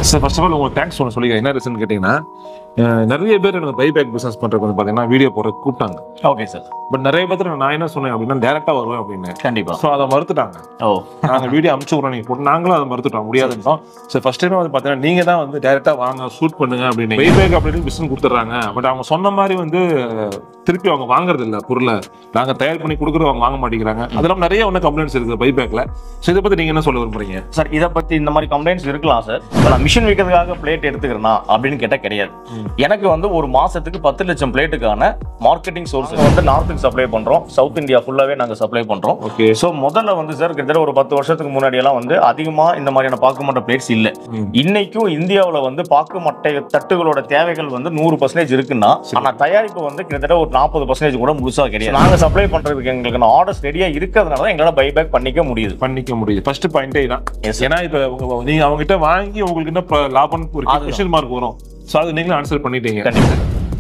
Sir first of all உங்களுக்கு thanks ஒன்று சொல்லிக்கிறேன் என்ன ரீசன் கேட்டிங்கன்னா அஹ், நிறைய பேர் எனக்கு பைபேக் பிஸ்னஸ் பண்ணுறதுக்கு வந்து பார்த்தீங்கன்னா வீடியோ போட கூப்பிட்டாங்க ஓகே சார் பட் நிறைய பேர் நான் என்ன சொன்னேன் அப்படின்னா டேரெக்டாக வருவேன் அப்படின்னு கண்டிப்பா ஸோ அதை மறுத்துட்டாங்க ஓ நாங்கள் வீடியோ அமுச்சு விட்றோம் நீங்கள் போட்டு நாங்களும் அதை மறுத்துட்டோம் முடியாதுன்றோம் ஸோ ஃபர்ஸ்ட் டைம் வந்து பார்த்தீங்கன்னா நீங்கள் தான் வந்து டேரெக்டாக வாங்க ஷூட் பண்ணுங்க அப்படின்னு பைபேக் அப்படின்னு பிஸ்னஸ் கொடுத்துட்றாங்க பட் அவங்க சொன்ன மாதிரி வந்து திருப்பி அவங்க வாங்குறது இல்லை பொருளை நாங்கள் தயார் பண்ணி கொடுக்குறது அவங்க வாங்க மாட்டேங்கிறாங்க அதெல்லாம் நிறைய ஒன்று கம்ப்ளைண்ட்ஸ் இருக்குது பைபேக்கில் ஸோ இதை பற்றி நீங்கள் என்ன சொல்ல விரும்புறீங்க சார் இதை பத்தி இந்த மாதிரி கம்ப்ளைண்ட்ஸ் இருக்கலாம் சார் இப்போ நான் மிஷின் விற்கிறதுக்காக பிளேட் எடுத்துக்கிறேன்னா அப்படின்னு கேட்டால் கிடையாது எனக்கு வந்து ஒரு மாசத்துக்கு பத்து லட்சம் பிளேட்டுக்கான மார்க்கெட்டிங் சோர்ஸ் வந்து நார்த்துக்கு சப்ளை பண்றோம் சவுத் இந்தியா ஃபுல்லாவே நாங்க சப்ளை பண்றோம் ஓகே ஸோ முதல்ல வந்து சார் கிட்டத்தட்ட ஒரு பத்து வருஷத்துக்கு முன்னாடி எல்லாம் வந்து அதிகமா இந்த மாதிரியான பாக்கு மட்டை பிளேட்ஸ் இல்லை ம். இன்னைக்கும் இந்தியாவுல வந்து பாக்கு மட்டை தட்டுகளோட தேவைகள் வந்து நூறு பர்சன்டேஜ் இருக்குன்னா ஆனா தயாரிப்பு வந்து கிட்டத்தட்ட ஒரு நாற்பது பர்சன்டேஜ் கூட முழுசா கிடையாது நாங்க சப்ளை பண்றதுக்கு எங்களுக்கு ஆர்டர்ஸ் ரெடியா இருக்கிறதுனால தான் எங்களால பைபேக் பண்ணிக்க முடியுது பண்ணிக்க முடியுது ஃபர்ஸ்ட் பாயிண்டே தான் Yes, sir. ஏன்னா இப்போ உங்க நீங்க அவங்க கிட்ட வாங்கி உங்களுக்கு என்ன ப- லாபம் ஒரு அதுதான். கொஸ்டின் மார்க் வரும் ஸோ அது நீங்களும் ஆன்சர் பண்ணிட்டீங்க கண்டிப்பா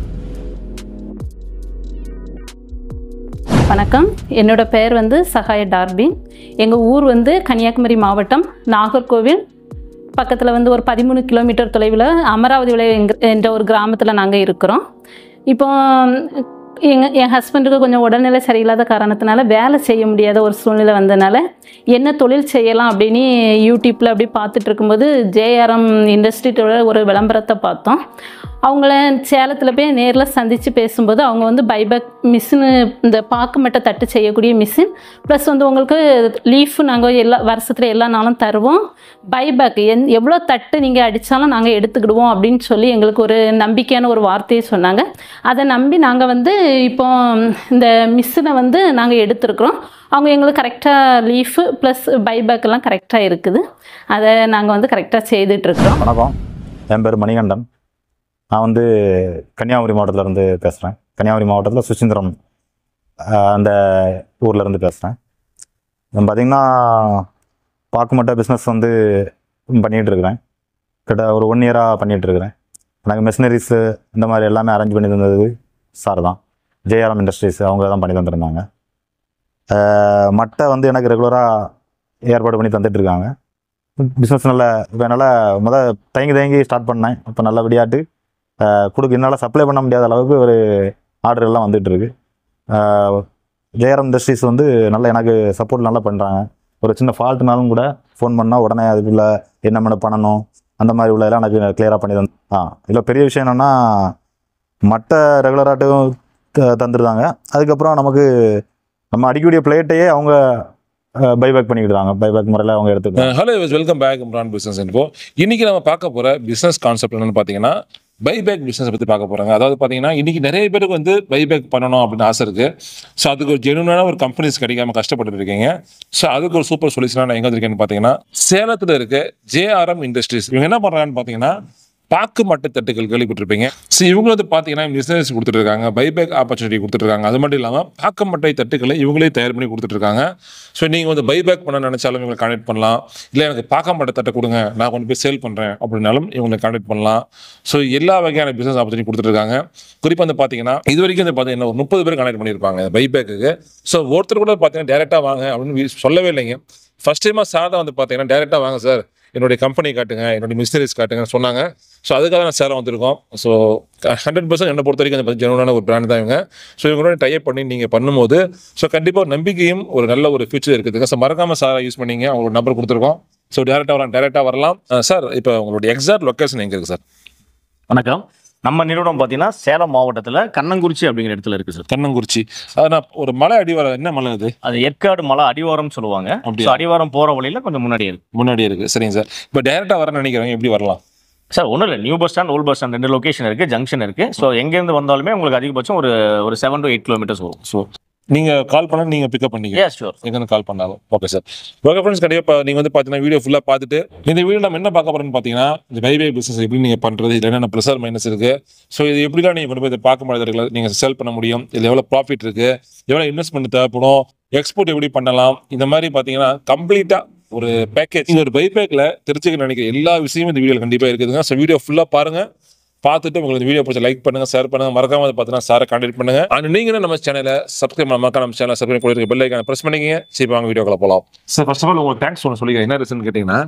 வணக்கம் என்னோட பெயர் வந்து சகாய டார்பின் எங்கள் ஊர் வந்து கன்னியாகுமரி மாவட்டம் நாகர்கோவில் பக்கத்தில் வந்து ஒரு பதிமூணு கிலோமீட்டர் தொலைவில் அமராவதி விலை எங்க- என்ற ஒரு கிராமத்தில் நாங்கள் இருக்கிறோம் இப்போ எங்கள் என் ஹஸ்பண்டுக்கு கொஞ்சம் உடல்நிலை சரியில்லாத காரணத்தினால வேலை செய்ய முடியாத ஒரு சூழ்நிலை வந்தனால என்ன தொழில் செய்யலாம் அப்படின்னு யூடியூப்பில் அப்படி பார்த்துட்டு இருக்கும்போது ஜேஆர்எம் இண்டஸ்ட்ரியோட ஒரு விளம்பரத்தை பார்த்தோம் அவங்கள சேலத்தில் போய் நேரில் சந்தித்து பேசும்போது அவங்க வந்து பைபேக் மிஷினு இந்த பாக்கு மட்டை தட்டு செய்யக்கூடிய மிஷின் ப்ளஸ் வந்து உங்களுக்கு லீஃப் நாங்கள் எல்லா வருஷத்தில் எல்லா நாளும் தருவோம் பைபேக் எந் எவ்வளோ தட்டு நீங்கள் அடித்தாலும் நாங்கள் எடுத்துக்கிடுவோம் அப்படின்னு சொல்லி எங்களுக்கு ஒரு நம்பிக்கையான ஒரு வார்த்தையை சொன்னாங்க அதை நம்பி நாங்கள் வந்து இப்போ இந்த மிஷினை வந்து நாங்கள் எடுத்திருக்கிறோம் அவங்க எங்களுக்கு கரெக்டாக லீஃபு ப்ளஸ் பைபேக் எல்லாம் கரெக்டாக இருக்குது அதை நாங்கள் வந்து கரெக்டாக செய்துட்ருக்குறோம் வணக்கம் என் பேர் மணிகண்டன் நான் வந்து கன்னியாகுமரி மாவட்டத்துல இருந்து பேசுகிறேன் கன்னியாகுமரி மாவட்டத்தில் சுசீந்திரம் ஆஹ், அந்த ஊர்ல இருந்து பேசுகிறேன் பார்த்தீங்கன்னா பாக்கு மட்டை பிஸ்னஸ் வந்து பண்ணிகிட்டு இருக்கிறேன் கிட்ட ஒரு ஒன் இயராக பண்ணிகிட்டு இருக்கிறேன் எனக்கு மிஷினரிஸு இந்த மாதிரி எல்லாமே அரேஞ்ச் பண்ணி தந்தது சார் தான் ஜேஆர்எம் இண்டஸ்ட்ரீஸ் அவங்க தான் பண்ணி தந்திருந்தாங்க ஆஹ், மட்டை வந்து எனக்கு ரெகுலராக ஏற்பாடு பண்ணி தந்துட்டு இருக்காங்க பிஸ்னஸ் நல்ல இப்போ என்னால் முத தயங்கி தயங்கி ஸ்டார்ட் பண்ணேன் இப்போ நல்லபடியாட்டு ஆஹ், கொடுக்க என்னால் சப்ளை பண்ண முடியாத அளவுக்கு ஒரு ஆர்டர் எல்லாம் வந்துட்டு இருக்கு ஜேஆர்எம் இண்டஸ்ட்ரீஸ் வந்து நல்லா எனக்கு சப்போர்ட் நல்லா பண்ணுறாங்க ஒரு சின்ன ஃபால்ட்னாலும் கூட ஃபோன் பண்ணால் உடனே அதுக்குள்ள என்ன பண்ண பண்ணணும் அந்த மாதிரி உள்ள எல்லாம் எனக்கு கிளியராக பண்ணி தந்து ஆ இதில் பெரிய விஷயம் என்னென்னா மட்டை ரெகுலராட்டும் தந்துருந்தாங்க அதுக்கப்புறம் நமக்கு நம்ம அடிக்கக்கூடிய பிளேட்டையே அவங்க பைபேக் பண்ணிக்கிட்டாங்க பைபேக் முறையில் அவங்க எடுத்துக்கிட்டாங்க hello welcome back brand business info இன்னைக்கு நம்ம பார்க்க போற பிசினஸ் கான்செப்ட் என்னன்னு பார்த்தீங்கன்னா பைபேக் பிசினஸ் பத்தி பார்க்க போறாங்க அதாவது பார்த்தீங்கன்னா இன்னைக்கு நிறைய பேருக்கு வந்து பைபேக் பண்ணணும் அப்படின்னு ஆசை இருக்கு ஸோ அதுக்கு ஒரு ஜெனுவனான ஒரு கம்பெனிஸ் கிடைக்காம கஷ்டப்பட்டு இருக்கீங்க ஸோ அதுக்கு ஒரு சூப்பர் சொல்யூஷனாக நான் எங்க இருக்கேன்னு பார்த்தீங்கன்னா சேலத்தில் இருக்க ஜேஆர்எம் இண்டஸ்ட்ரீஸ் இவங்க என்ன பண்றாங்கன்னு பார்த்தீங்கன்னா பாக்கு மட்டை தட்டுகள் கேள்விப்பட்டிருப்பீங்க ஸோ இவங்க வந்து பார்த்தீங்கன்னா பிசினஸ் கொடுத்துட்டு இருக்காங்க பைபேக் ஆப்பர்ச்சுனிட்டி கொடுத்துட்டு இருக்காங்க அது மட்டும் இல்லாமல் பாக்கு மட்டை தட்டுகளை இவங்களே தயார் பண்ணி கொடுத்துட்டு இருக்காங்க ஸோ நீங்கள் வந்து பைபேக் பண்ண நினைச்சாலும் இவங்களை கான்டெக்ட் பண்ணலாம் இல்லை எனக்கு பாக்க மட்டை தட்டை கொடுங்க நான் கொண்டு போய் சேல் பண்ணுறேன் அப்படின்னாலும் இவங்களை கான்டெக்ட் பண்ணலாம் ஸோ எல்லா வகையான பிசினஸ் ஆப்பர்ச்சுனிட்டி கொடுத்துட்டு இருக்காங்க குறிப்பாக வந்து பார்த்தீங்கன்னா இது வரைக்கும் வந்து பார்த்தீங்கன்னா ஒரு முப்பது பேர் கான்டெக்ட் பண்ணியிருப்பாங்க பைபேக்கு ஸோ ஒருத்தர் கூட பார்த்தீங்கன்னா டேரெக்டாக வாங்க அப்படின்னு வி- சொல்லவே இல்லைங்க ஃபர்ஸ்ட் டைமாக சார் தான் வந்து பார்த்தீங்கன்னா டேரெக்டாக வாங்க சார் என்னுடைய கம்பெனி காட்டுங்க என்னுடைய மிஸ்னரிஸ் காட்டுங்கன்னு சொன்னாங்க ஸோ அதுக்காக நான் சேலம் வந்திருக்கோம் ஸோ ஹண்ட்ரட் பர்சன்ட் என்னை பொறுத்த வரைக்கும் அந்த ஜெனுவனான ஒரு பிராண்ட் தான் இவங்க ஸோ இவங்களோட டைப் பண்ணி நீங்கள் பண்ணும்போது ஸோ கண்டிப்பாக ஒரு நம்பிக்கையும் ஒரு நல்ல ஒரு ஃபியூச்சர் இருக்குதுங்க ஸோ மறக்காம சாரை யூஸ் பண்ணீங்க அவங்களோட நம்பர் கொடுத்துருக்கோம் ஸோ டேரெக்டாக வரலாம் டேரெக்டாக வரலாம் சார் இப்போ உங்களுடைய எக்ஸாக்ட் லொக்கேஷன் எங்கே இருக்குது சார் வணக்கம் நம்ம நிறுவனம் பார்த்தீங்கன்னா சேலம் மாவட்டத்தில் கண்ணங்குறிச்சி அப்படிங்கிற இடத்துல இருக்கு சார் கண்ணங்குறிச்சி அது நான் ஒரு மலை அடிவாரம் என்ன மலை அது அது ஏற்காடு மலை அடிவாரம் சொல்லுவாங்க அப்படியா? So, அடிவாரம் போற வழியில கொஞ்சம் முன்னாடி இருக்கு முன்னாடியே இருக்குது சரிங்க சார் இப்போ டேரெக்டாக வரேன்னு நினைக்கிறேன் எப்படி வரலாம் சார் ஒன்றும் இல்லை new bus stand old bus stand ரெண்டு லொகேஷன் இருக்கு ஜங்ஷன் இருக்கு ஸோ எங்கேருந்து வந்தாலுமே உங்களுக்கு அதிகபட்சம் ஒரு ஒரு செவன் டு எயிட் கிலோமீட்டர்ஸ் வரும் ஸோ நீங்கள் கால் பண்ண நீங்கள் பிக்கப் பண்ணிக்க எஸ் ஷூர் எங்கன்னு கால் பண்ணாலும் ஓகே சார் ஓகே ஃப்ரெண்ட்ஸ் கண்டிப்பாக நீங்கள் வந்து பார்த்தீங்கன்னா வீடியோ ஃபுல்லாக பார்த்துட்டு இந்த வீடியோ நம்ம என்ன பார்க்க போறோம்னு பார்த்தீங்கன்னா இந்த பைபை பிஸ்னஸ் எப்படி நீங்கள் பண்ணுறது இதில் என்னென்ன ப்ளஸ் மைனஸ் இருக்குது ஸோ இது எப்படிலாம் நீங்கள் கொண்டு போய் இதை பார்க்க முடியாது நீங்கள் செல் பண்ண முடியும் இதில் எவ்வளோ ப்ராஃபிட் இருக்குது எவ்வளோ இன்வெஸ்ட்மெண்ட் தேவைப்படும் எக்ஸ்போர்ட் எப்படி பண்ணலாம் இந்த மாதிரி பார்த்தீங்கன்னா கம்ப்ளீட்டாக ஒரு பேக்கேஜ் இந்த ஒரு பைபேக்கில் தெரிஞ்சுக்க நினைக்கிற எல்லா விஷயமும் இந்த வீடியோவில் கண்டிப்பாக இருக்குதுங்க ஸோ வீடியோ ஃபுல்லாக பாருங்கள் பார்த்துட்டு உங்களுக்கு இந்த வீடியோ பிடிச்ச லைக் பண்ணுங்க ஷேர் பண்ணுங்க மறக்காம வந்து பார்த்தீங்கன்னா சாரை கான்டெக்ட் பண்ணுங்க அண்ட் நீங்களும் நம்ம சேனலை சப்ஸ்கிரைப் பண்ண மறக்காம நம்ம சேனல் சப்ஸ்கிரைப் கொடுத்துருக்க பெல் ஐக்கான ப்ரெஸ் பண்ணிக்கங்க சரி வாங்க வீடியோக்குள்ள போகலாம் சார் ஃபர்ஸ்ட் ஆஃப் ஆல் உங்களுக்கு தேங்க்ஸ் ஒன்று சொல்லிக்கிறேன் என்ன ரீசன் கேட்டிங்கன்னா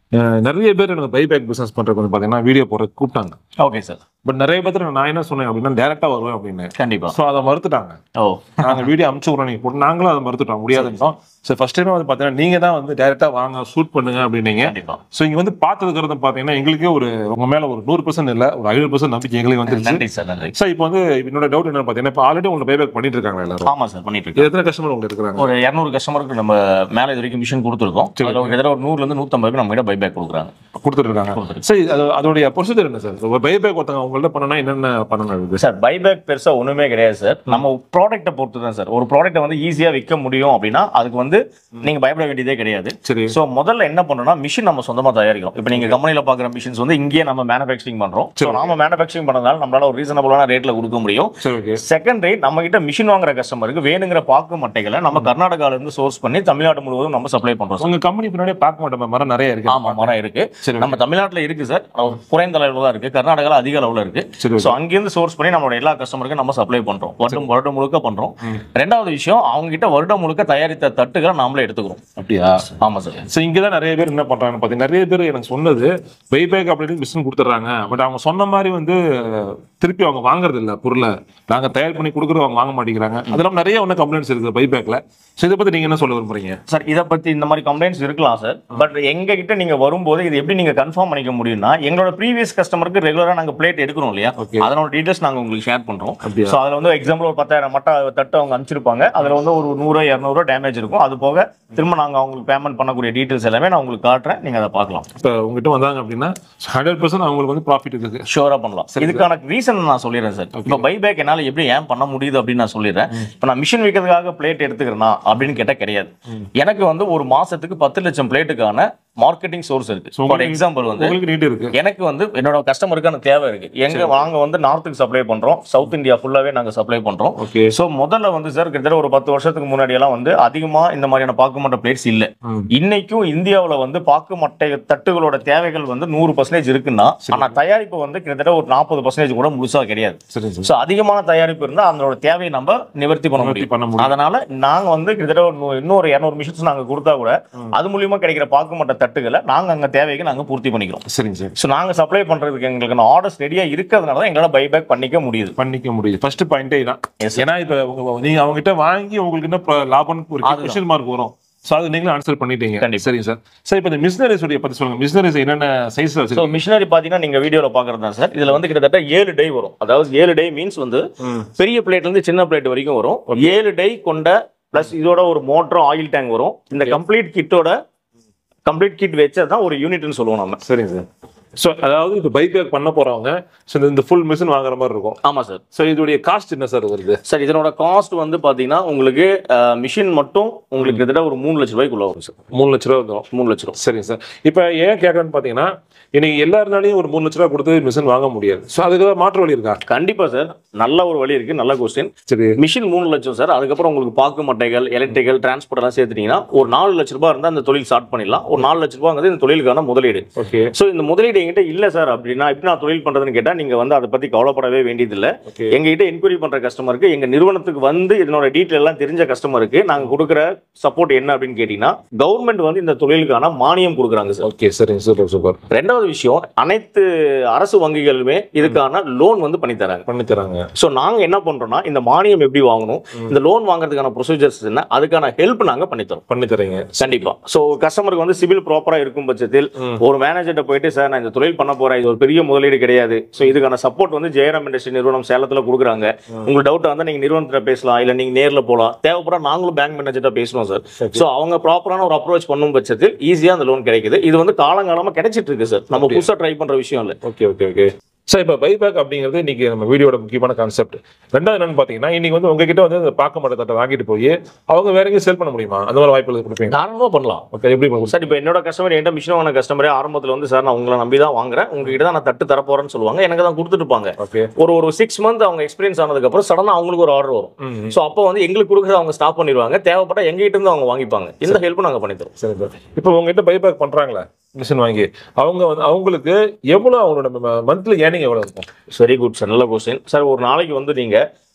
அஹ் நிறைய பேர் எனக்கு பைபேக் பிசினஸ் பண்றதுக்கு வந்து பாத்தீங்கன்னா வீடியோ போற கூப்பிட்டாங்க ஓகே சார் பட் நிறைய பேர் நான் என்ன சொன்னேன் அப்படின்னா டேரக்டா வருவேன் அப்படின்னு கண்டிப்பா ஸோ அதை மறுத்துட்டாங்க ஓ நாங்க வீடியோ அனுப்பிச்சு விட்றோம் நீங்க போட்டு நாங்களும் அதை மறுத்துட்டோம் முடியாதுன்றோம் ஸோ ஃபர்ஸ்ட் டைம் வந்து பாத்தீங்கன்னா நீங்க தான் வந்து டேரக்டா வாங்க ஷூட் பண்ணுங்க அப்படின்னீங்க கண்டிப்பா ஸோ இங்க வந்து பார்த்ததுக்கு பாத்தீங்கன்னா எங்களுக்கே ஒரு உங்க மேல ஒரு நூறு பர்சன்ட் இல்ல ஒரு ஐநூறு பர்சன்ட் நம்பிக்கை எங்களுக்கு வந்துருச்சு நன்றி சார் நன்றி சார் இப்போ வந்து என்னோட டவுட் என்ன பாத்தீங்கன்னா இப்போ ஆல்ரெடி உங்களை பைபேக் பண்ணிட்டு இருக்காங்க எல்லாரும் ஆமா சார் பண்ணிட்டு இது இருக்கேன் எத்தனை கஸ்டமர் உங்களுக்கு இருக்கிறாங்க ஒரு இரநூறு கஸ்டமருக்கு நம்ம மேல இது வரைக்கும் மிஷின் கொடுத்துருக்கோம் சரி. அதுல ஒரு கிட்டத்தட்ட ஒரு நூறுல இருந்து நூத்தம்பது நம்ம கிட்ட பைபேக் கொடுக்குறாங்க கொடுத்துட்டு இருக்காங்க கொடுத்துருக்கு. சரி அது அதோடைய ப்ரொசீஜர் என்ன சார் ஒரு பைபேக் ஒருத்தவங்க உங்கள்ட்ட பண்ணனா என்னென்ன பண்ணணும் இது சார் பைபேக் பெருசா ஒண்ணுமே கிடையாது சார் நம்ம ப்ராடக்ட்டை பொறுத்து தான் சார் ஒரு ப்ராடக்ட்டை வந்து ஈஸியா விற்க முடியும் அப்படின்னா அதுக்கு வந்து நீங்க பயப்பட வேண்டியதே கிடையாது சரி சோ முதல்ல என்ன பண்ணணும்னா மிஷின் நம்ம சொந்தமா தயாரிக்கிறோம் இப்போ நீங்க கம்பெனில பாக்குற மிஷின்ஸ் வந்து இங்கேயே நம்ம மேனுஃபேக்சரிங் பண்றோம் ஸோ சரி. நாம மேனுஃபேக்சரிங் பண்ணதால நம்மளால ஒரு ரீசனபிளான ரேட்ல கொடுக்க முடியும் சரி ஓகே செகண்ட் ரேட் நம்ம கிட்ட மிஷின் வாங்குற கஸ்டமருக்கு வேணுங்கிற பாக்கு மட்டைகளை நம்ம கர்நாடகால இருந்து சோர்ஸ் பண்ணி தமிழ்நாடு முழுவதும் நம்ம சப்ளை பண்றோம் sir. உங்க கம்பெனி பின்னாடியே பார்க்க மாட்டோம் மரம் நிறைய இருக்கு ஆமா மரம் இருக்கு சரி நம்ம தமிழ்நாட்டுல இருக்கு சார் குறைந்த அளவுல தான் இருக்கு கர்நாடகால அதிக அளவுல இருக்கு சரி ஸோ அங்கிருந்து சோர்ஸ் பண்ணி நம்மளோட எல்லா கஸ்டமருக்கும் நம்ம சப்ளை பண்றோம் வருடம் வருடம் முழுக்க பண்றோம் ரெண்டாவது விஷயம் அவங்க கிட்ட வருடம் முழுக்க தயாரித்த தட்டுகளை நாமளே எடுத்துக்கிறோம் அப்படியா ஆமா சார் ஸோ இங்கே தான் நிறைய பேர் என்ன பண்றாங்கன்னு பார்த்தீங்கன்னா நிறைய பேர் எனக்கு சொன்னது பைபேக் அப்படின்னு மிஷின் கொடுத்துட்றாங்க பட் அவங்க சொன்ன மாதிரி வந்து திருப்பி அவங்க வாங்குறது இல்ல பொருளை நாங்க தயார் பண்ணி கொடுக்குறது அவங்க வாங்க மாட்டேங்கிறாங்க அதெல்லாம் நிறைய ஒன்று கம்ப்ளைண்ட்ஸ் இருக்குது பைபேக்ல ஸோ இதை பத்தி நீங்க என்ன சொல்ல விரும்புறீங்க சார் இதை பத்தி இந்த மாதிரி கம்ப்ளைண்ட்ஸ் இருக்கலாம் சார் பட் எங்க கிட்ட நீங்க வரும்போது இது எப்படி நீங்க கன்ஃபார்ம் பண்ணிக்க முடியும்னா எங்களோட ப்ரீவியஸ் கஸ்டமருக்கு ரெகுலரா நாங்க பிளேட் எடுக்கிறோம் இல்லையா Okay. அதனோட டீடைல்ஸ் நாங்க உங்களுக்கு ஷேர் பண்றோம் அப்படியா? ஸோ அதுல வந்து எக்ஸாம்பிள் ஒரு பத்தாயிரம் மட்டை தட்டு அவங்க அனுப்பிச்சிருப்பாங்க அதுல வந்து ஒரு நூறு இரநூறுவா டேமேஜ் இருக்கும் அது போக திரும்ப நாங்க அவங்களுக்கு பேமெண்ட் பண்ணக்கூடிய டீடைல்ஸ் எல்லாமே நான் உங்களுக்கு காட்டுறேன் நீங்க அதை பார்க்கலாம் இப்போ உங்ககிட்ட வந்தாங்க அப்படின்னா ஹண்ட்ரட் பர்சன்ட் அவங்களுக்கு வந்து ப்ராஃபிட் இருக்கு ஷோரா பண்ணலாம் இதுக்கான ரீசன் நான் சொல்லிடுறேன் சார் இப்போ பைபேக் என்னால எப்படி ஏன் பண்ண முடியுது அப்படின்னு நான் சொல்லிடுறேன் இப்போ நான் மிஷின் விற்கிறதுக்காக பிளேட் எடுத்துக்கிறேனா அப்படின்னு கேட்டா கிடையாது எனக்கு வந்து ஒரு மாசத்துக்கு பத்து லட்சம் பிளேட்டுக்கான மார்க்கெட்டிங் சோர்ஸ் இருக்கு So, ஃபார் உங்களுக்கு- எக்ஸாம்பிள் வந்து உங்களுக்கு நீட் இருக்கு எனக்கு வந்து என்னோட கஸ்டமருக்கான தேவை இருக்கு எங்க வாங்க வந்து நார்த்துக்கு சப்ளை பண்றோம் சவுத் இந்தியா ஃபுல்லாவே நாங்க சப்ளை பண்றோம் ஓகே சோ முதல்ல வந்து சார் கிட்டத்தட்ட ஒரு பத்து வருஷத்துக்கு முன்னாடி எல்லாம் வந்து அதிகமா இந்த மாதிரியான பாக்கு மட்டை பிளேட்ஸ் இல்ல ம். இன்னைக்கும் இந்தியாவுல வந்து பாக்கு மட்டை தட்டுகளோட தேவைகள் வந்து நூறு பர்சன்டேஜ் இருக்குன்னா ஆனா தயாரிப்பு வந்து கிட்டத்தட்ட ஒரு நாற்பது பர்சன்டேஜ் கூட முழுசா கிடையாது சரி சார் சோ அதிகமான தயாரிப்பு இருந்தா அதனோட தேவையை நம்ம நிவர்த்தி பண்ண நிவர்த்தி முடியும் பண்ண முடியும் அதனால நாங்க வந்து கிட்டத்தட்ட ஒரு நூ- இன்னொரு இரநூறு மிஷின்ஸ் நாங்க கொடுத்தா கூட அது மூலியமா கிடைக்கிற பாக்கு மட்ட தட்டுகளை நாங்க அங்க தேவைக்கு நாங்க பூர்த்தி பண்ணிக்கிறோம் சரிங்க சார் ஸோ நாங்க சப்ளை பண்றதுக்கு எங்களுக்கு ஆர்டர்ஸ் ரெடியா இருக்கிறதுனால தான் எங்களால பைபேக் பண்ணிக்க முடியுது பண்ணிக்க முடியுது ஃபர்ஸ்ட் பாயிண்டே தான் Yes, sir. ஏன்னா இப்போ உங்க- நீங்க அவங்க கிட்ட வாங்கி உங்களுக்கு என்ன ப- லாபம் ஒரு அதுதான். கொஸ்டின் மார்க் வரும் ஸோ அது நீங்களும் ஆன்சர் பண்ணிட்டீங்க கண்டிப்பா. சரிங்க சார் சார் இப்போ இந்த மிஷினரிஸ் உடைய பத்தி சொல்லுங்க மிஷினரிஸ் என்னென்ன சைஸ்ல ஸோ வச்சிருக்கீங்க மிஷினரி பாத்தீங்கன்னா நீங்க வீடியோல பாக்குறது தான் சார் இதுல வந்து கிட்டத்தட்ட ஏழு டை வரும் அதாவது ஏழு டை மீன்ஸ் வந்து ம். பெரிய பிளேட்ல இருந்து சின்ன பிளேட் வரைக்கும் வரும் ஏழு டை கொண்ட பிளஸ் இதோட ஒரு மோட்டரும் ஆயில் டேங்க் வரும் இந்த கம்ப்ளீட் கிட்டோட கம்ப்ளீட் கிட் வச்சது தான் ஒரு யூனிட்னு சொல்லுவோம் நம்ம சரிங்க சார் ஸோ அதாவது இப்போ பைபேக் பண்ண போறவங்க ஸோ இந்த ஃபுல் மிஷின் வாங்குற மாதிரி இருக்கும் ஆமா சார் ஸோ இதோடைய காஸ்ட் என்ன சார் வருது சார் இதனோட காஸ்ட் வந்து பாத்தீங்கன்னா உங்களுக்கு மிஷின் மட்டும் உங்களுக்கு கிட்டத்தட்ட ஒரு மூணு லட்ச ரூபாய்க்குள்ள வரும் சார் மூணு லட்ச ரூபா வந்துடும் மூணு லட்ச ரூபா சரிங்க சார் இப்போ ஏன் கேட்கறேன்னு பார்த்தீங்கன்னா இன்னைக்கு எல்லாருனாலையும் ஒரு மூணு லட்ச ரூபா கொடுத்து மிஷின் வாங்க முடியாது ஸோ அதுக்கு ஏதாவது மாற்று வழி இருக்கா கண்டிப்பா சார் நல்ல ஒரு வழி இருக்கு நல்ல கொஸ்டின் சரி மிஷின் மூணு லட்சம் சார் அதுக்கப்புறம் உங்களுக்கு பாக்கு மட்டைகள் எலக்ட்ரிக்கல் டிரான்ஸ்போர்ட் எல்லாம் சேர்த்துட்டீங்கன்னா ஒரு நாலு லட்ச ரூபாய் இருந்தால் அந்த தொழில் ஸ்டார்ட் பண்ணிடலாம் ஒரு நாலு லட்ச ரூபாங்கிறது இந்த தொழிலுக்கான முதலீடு ஓகே ஸோ இந்த முதலீடு எங்கிட்ட இல்ல சார் அப்படின்னா எப்படி நான் தொழில் பண்றதுன்னு கேட்டா நீங்க வந்து அதை பத்தி கவலைப்படவே வேண்டியதில்லை ஓகே எங்ககிட்ட என்கொயரி பண்ற கஸ்டமருக்கு எங்க நிறுவனத்துக்கு வந்து இதனோட டீட்டெயில் எல்லாம் தெரிஞ்ச கஸ்டமருக்கு நாங்க கொடுக்குற சப்போர்ட் என்ன அப்படின்னு கேட்டீங்கன்னா கவர்மெண்ட் வந்து இந்த தொழிலுக்கான மானியம் கொடுக்குறாங்க சார் ஓகே சரிங்க சூப்பர் சூப்பர் ரெண்டாவது விஷயம் அனைத்து அரசு வங்கிகளுமே இதுக்கான லோன் வந்து பண்ணி தராங்க பண்ணி தராங்க ஸோ நாங்க என்ன பண்றோம்னா இந்த மானியம் எப்படி வாங்கணும் இந்த லோன் வாங்குறதுக்கான ப்ரொசீஜர்ஸ் என்ன அதுக்கான ஹெல்ப் நாங்க பண்ணி தரோம் பண்ணி தரீங்க கண்டிப்பா ஸோ கஸ்டமருக்கு வந்து சிவில் ப்ராப்பரா இருக்கும் பட்சத்தில் ம். ஒரு மேனேஜர்கிட்ட போயிட்டு சார் நான் இந்த தொழில் பண்ண போறேன் இது ஒரு பெரிய முதலீடு கிடையாது ஸோ இதுக்கான சப்போர்ட் வந்து ஜெயராம் இண்டஸ்ட்ரி நிறுவனம் சேலத்துல கொடுக்குறாங்க உங்களுக்கு டவுட் வந்தா நீங்க நிறுவனத்துல பேசலாம் இல்ல நீங்க நேர்ல போலாம் தேவைப்பட நாங்களும் பேங்க் மேனேஜர்கிட்ட பேசணும் சார் Okay. ஸோ அவங்க ப்ராப்பரான ஒரு அப்ரோச் பண்ணும் பட்சத்தில் ஈஸியா அந்த லோன் கிடைக்குது இது வந்து காலங்காலமா கிடைச்சிட்டு இருக்கு சார் நம்ம Okay. புதுசா ட்ரை பண்ற விஷயம் இல்ல ஓகே ஓகே ஓகே சார் இப்போ பைபேக் அப்படிங்கிறது இன்னைக்கு நம்ம வீடியோட முக்கியமான கான்செப்ட் ரெண்டாவது என்னன்னு பார்த்தீங்கன்னா இன்னைக்கு வந்து உங்ககிட்ட வந்து இந்த பார்க்க மாட்ட தட்டை வாங்கிட்டு போய் அவங்க வேற எங்கேயும் சேல் பண்ண முடியுமா அந்த மாதிரி வாய்ப்புகள் கொடுப்பீங்க தாராளமா பண்ணலாம் ஓகே எப்படி பண்ண சார் இப்போ என்னோட கஸ்டமர் என்கிட்ட மிஷின் வாங்கின கஸ்டமரே ஆரம்பத்தில் வந்து சார் நான் உங்களை நம்பி தான் வாங்குறேன் உங்ககிட்ட தான் நான் தட்டு தரப்போறேன்னு சொல்லுவாங்க எனக்கு தான் கொடுத்துட்டு இருப்பாங்க ஓகே ஒரு ஒரு சிக்ஸ் மந்த் அவங்க எக்ஸ்பீரியன்ஸ் ஆனதுக்கப்புறம் சடனாக அவங்களுக்கு ஒரு ஆர்டர் வரும் ம் ஸோ அப்போ வந்து எங்களுக்கு கொடுக்குறத அவங்க ஸ்டாப் பண்ணிடுவாங்க தேவைப்பட்ட எங்ககிட்ட இருந்து அவங்க வாங்கிப்பாங்க இந்த ஹெல்ப் நாங்கள் பண்ணி தரோம் சரி சார் இப்போ உங்ககிட்ட பைபேக் பண்றாங்களா மிஷின் வாங்கி அவங்க வந்து அவங்களுக்கு எவ்வளோ அவங்களோட மந்த்லி ஏர்னிங் எவ்வளோ இருக்கும் வெரி குட் சார் நல்ல கொஸ்டின் சார் ஒரு நாளைக்கு வந்து நீங்க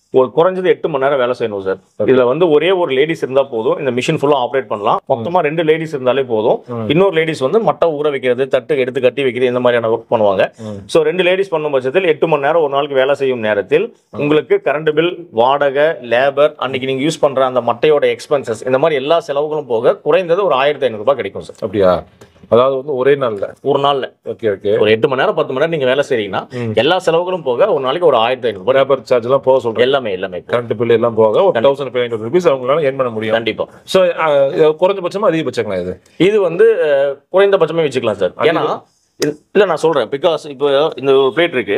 ஒரு குறைஞ்சது எட்டு மணி நேரம் வேலை செய்யணும் சார் இதுல வந்து ஒரே ஒரு லேடிஸ் இருந்தா போதும் இந்த மிஷின் ஃபுல்லா ஆப்ரேட் பண்ணலாம் மொத்தமா ரெண்டு லேடிஸ் இருந்தாலே போதும் இன்னொரு லேடிஸ் வந்து மட்டை ஊற வைக்கிறது தட்டு எடுத்து கட்டி வைக்கிறது இந்த மாதிரியான ஒர்க் பண்ணுவாங்க ஸோ ரெண்டு லேடிஸ் பண்ணும் பட்சத்தில் எட்டு மணி நேரம் ஒரு நாளுக்கு வேலை செய்யும் நேரத்தில் உங்களுக்கு கரண்ட் பில் வாடகை லேபர் அன்னைக்கு நீங்க யூஸ் பண்ற அந்த மட்டையோட எக்ஸ்பென்சஸ் இந்த மாதிரி எல்லா செலவுகளும் போக குறைந்தது ஒரு ஆயிரத்தி ஐநூறு ரூபாய் கிடைக்கும் சார் அப்படியா அதாவது வந்து ஒரே நாள்ல ஒரு நாள்ல ஓகே ஓகே ஒரு எட்டு மணி நேரம் பத்து மணி நேரம் நீங்க வேலை செய்றீங்கன்னா எல்லா செலவுகளும் போக ஒரு நாளைக்கு ஒரு ஆயிரத்தி ஐநூறு ரூபாய் லேபர் சார்ஜ் எல்லாம் போக சொல்றேன் எல்லாமே எல்லாமே கரண்ட் பில் எல்லாம் போக ஒரு தௌசண்ட் ஃபைவ் ஹண்ட்ரட் ருபீஸ் அவங்களால ஏர்ன் பண்ண முடியும் கண்டிப்பா ஸோ குறைஞ்சபட்சமா அதிகபட்சங்களா இது இது வந்து அஹ், குறைந்தபட்சமே வச்சுக்கலாம் சார் ஏன்னா இது- இல்ல நான் சொல்றேன் பிகாஸ் இப்போ இந்த ஒரு பிளேட் இருக்கு